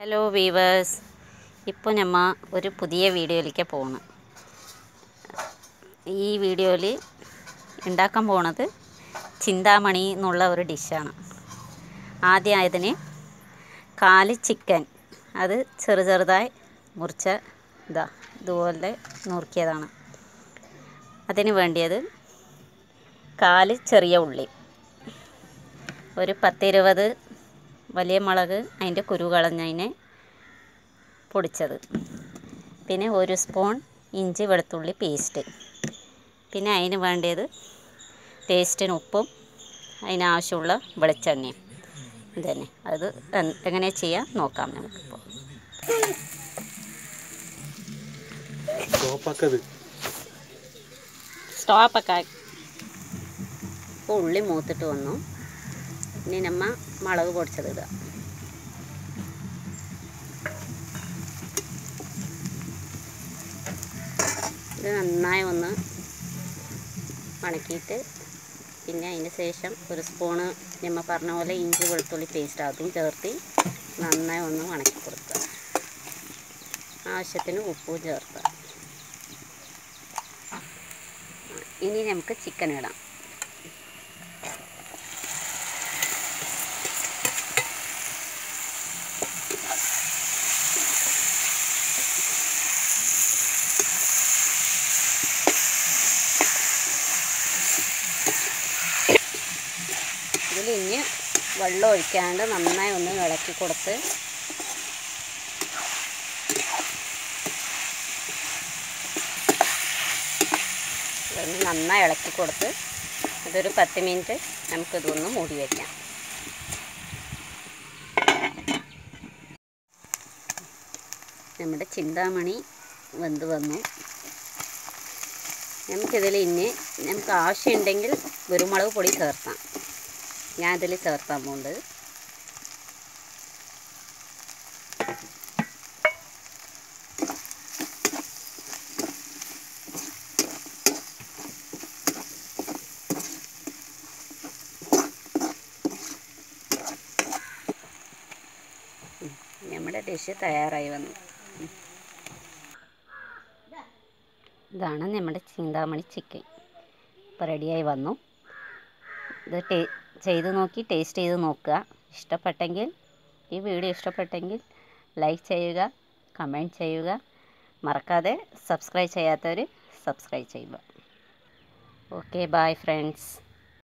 hello weavers ഇപ്പോൾ നമ്മ ഒരു പുതിയ വീഡിയോയിലേക്ക് പോകുന്നു ഈ വീഡിയോയിൽ ഉണ്ടാക്കാൻ പോണത് ചിന്താമണി എന്നുള്ള ഒരു ഡിഷാണ് ആദ്യം അതിന് കാല് ചിക്കൻ അത് ചെറു ചെറുതായി മുറിച്ച ഇതാ ഇതുപോലെ നുറുക്കിയതാണ് അതിന് വേണ്ടിയത് കാല് ചെറിയ ഉള്ളി ഒരു പത്തിരുപത് വലിയ മുളക് അതിൻ്റെ കുരു കളഞ്ഞതിനെ പൊടിച്ചത് പിന്നെ ഒരു സ്പൂൺ ഇഞ്ചി വെളുത്തുള്ളി പേസ്റ്റ് പിന്നെ അതിന് വേണ്ടിയത് ടേസ്റ്റിന് ഉപ്പും അതിനാവശ്യമുള്ള വെളിച്ചെണ്ണയും ഇതന്നെ അത് എൻ- എങ്ങനെ ചെയ്യാം നോക്കാം നമുക്കിപ്പോൾ സ്റ്റോപ്പാക്കത് സ്റ്റോപ്പൊക്കെ ഇപ്പോൾ ഉള്ളി മൂത്തിട്ട് വന്നു ഇനി നമ്മ മുളക് പൊടിച്ചത് ഇടുക ഇത് നന്നായി ഒന്ന് വണക്കിയിട്ട് പിന്നെ അതിന് ശേഷം ഒരു സ്പൂണ് നമ്മ പറഞ്ഞ പോലെ ഇഞ്ചി വെളുത്തുള്ളി പേസ്റ്റ് അതും ചേർത്ത് നന്നായി ഒന്ന് വണക്കി കൊടുക്കുക ആവശ്യത്തിന് ഉപ്പും ചേർക്കുക ഇനി നമുക്ക് ചിക്കൻ ഇടാം ഇതിൽ ഇനി വെള്ളം ഒഴിക്കാണ്ട് നന്നായി ഒന്ന് ഇളക്കി കൊടുത്ത് ഇതൊന്ന് നന്നായി ഇളക്കി കൊടുത്ത് ഇതൊരു പത്ത് മിനിറ്റ് നമുക്കിതൊന്ന് മൂടി വയ്ക്കാം നമ്മുടെ ചിന്താമണി വെന്ത് വന്നു നമുക്കിതിൽ ഇനി നമുക്ക് ആവശ്യമുണ്ടെങ്കിൽ കുരുമുളക് പൊടി ചേർത്താം ഞാൻ ഇതിൽ ചേർത്താൻ പോകുന്നത് നമ്മുടെ ഡിഷ് തയ്യാറായി വന്നു ഇതാണ് നമ്മുടെ ചിന്താമണി ചിക്കൻ ഇപ്പോൾ റെഡിയായി വന്നു ഇത് ടേ ചെയ്ത് നോക്കി ടേസ്റ്റ് ചെയ്ത് നോക്കുക ഇഷ്ടപ്പെട്ടെങ്കിൽ ഈ വീഡിയോ ഇഷ്ടപ്പെട്ടെങ്കിൽ ലൈക്ക് ചെയ്യുക കമൻറ്റ് ചെയ്യുക മറക്കാതെ സബ്സ്ക്രൈബ് ചെയ്യാത്തവർ സബ്സ്ക്രൈബ് ചെയ്യുക ഓക്കെ ബായ് ഫ്രണ്ട്സ്